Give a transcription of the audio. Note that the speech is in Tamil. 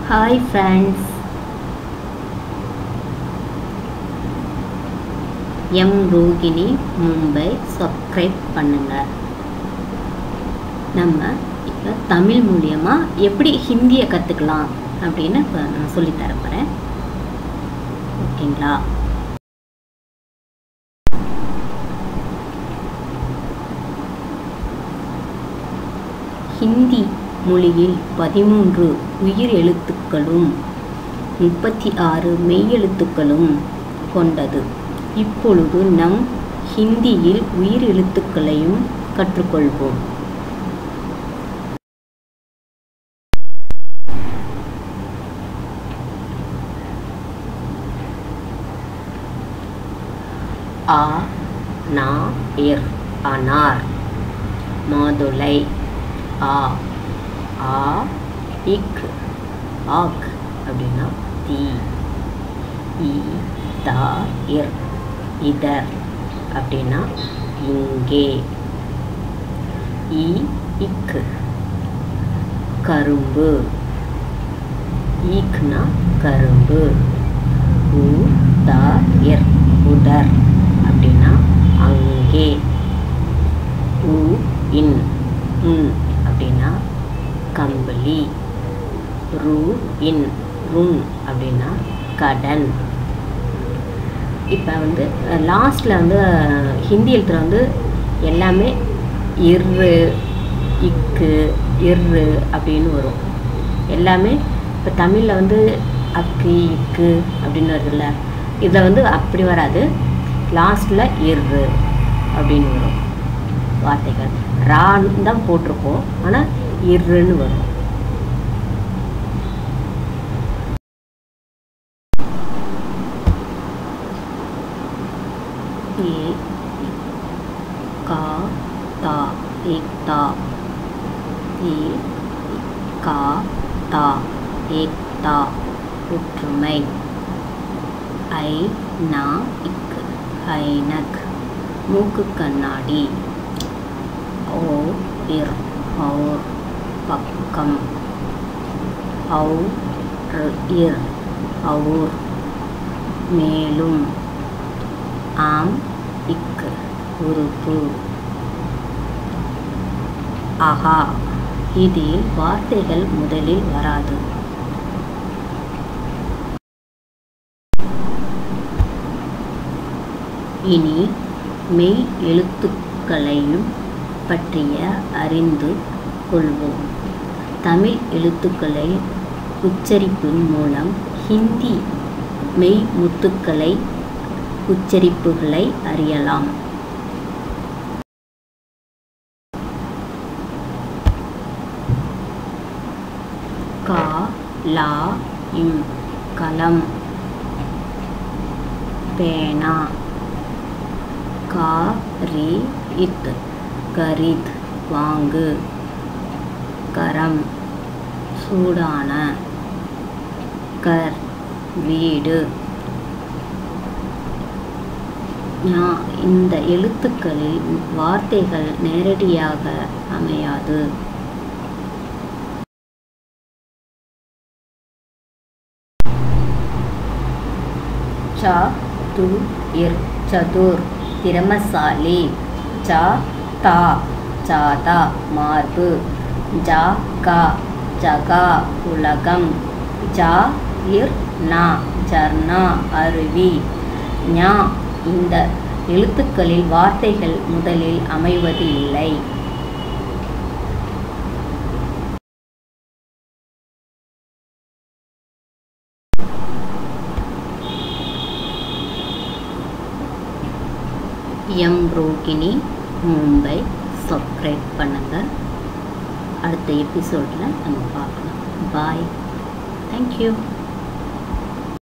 hi friends M Rohini Mumbai subscribe பண்ணுங்கள் நம்ம இப்போ தமிழ் மூலியமாக எப்படி ஹிந்தியை கற்றுக்கலாம் அப்படின்னு இப்போ நான் சொல்லித்தர போகிறேன் ஓகேங்களா ஹிந்தி மொழியில் பதிமூன்று உயிர் எழுத்துக்களும் முப்பத்தி ஆறு மெய்யெழுத்துக்களும் கொண்டது இப்பொழுது நம் ஹிந்தியில் உயிர் எழுத்துக்களையும் கற்றுக்கொள்வோம் ஆ நா இர் அனார் மாதுளை ஆ ஆ இக் ஆக் அப்படின்னா தீ இ தா இர் இதர் அப்படின்னா இங்கே இ இக்கு கரும்பு ஈக்னா கரும்பு உ தா இர் உதர் அப்படின்னா அங்கே உ இன் உன் அப்படின்னா கம்பளி ரு இன் ருன் அப்படின்னா கடன் இப்போ வந்து லாஸ்ட்டில் வந்து ஹிந்தி எழுத்துல வந்து எல்லாமே இரு இக்கு இரு அப்படின்னு வரும் எல்லாமே இப்போ தமிழில் வந்து அக்கு இக்கு அப்படின்னு வருதுல்ல இதில் வந்து அப்படி வராது லாஸ்ட்டில் இரு அப்படின்னு வரும் வார்த்தைகள் ரான்னு தான் போட்டிருக்கோம் ஆனால் இருன்னு வரும் ये का ता एकता ये का ता एकता ஒற்றுமை ஐ நா இக் ஐனக் மூக்கு கண்ணாடி ஓ இர் और பக்கம் औ இர் और மேலும் ஆம் இக்கு உறுப்பு ஆஹா இதில் வார்த்தைகள் முதலில் வராது இனி மெய் எழுத்துக்களையும் பற்றிய அறிந்து கொள்வோம் தமிழ் எழுத்துக்களை உச்சரிப்பின் மூலம் ஹிந்தி மெய் முத்துக்களை உச்சரிப்புகளை அறியலாம் கா லா இம் கலம் பேனா கா ரி இத் கரித் வாங்கு கரம் சூடான கர் வீடு இந்த எழுத்துக்களில் வார்த்தைகள் நேரடியாக அமையாது ச து இர் சதுர் திறமசாலி ச தா ஜாதா மார்பு ஜா கா ஜகா உலகம் ஜா இர் நா ஜர்னா அருவி ஞா இந்த எழுத்துக்களில் வார்த்தைகள் முதலில் அமைவது இல்லை எம் ரோகிணி மும்பை சப்ஸ்கிரைப் பண்ணுங்கள் அடுத்த எபிசோடில் நம்ம பார்க்கலாம் பாய் தேங்க்யூ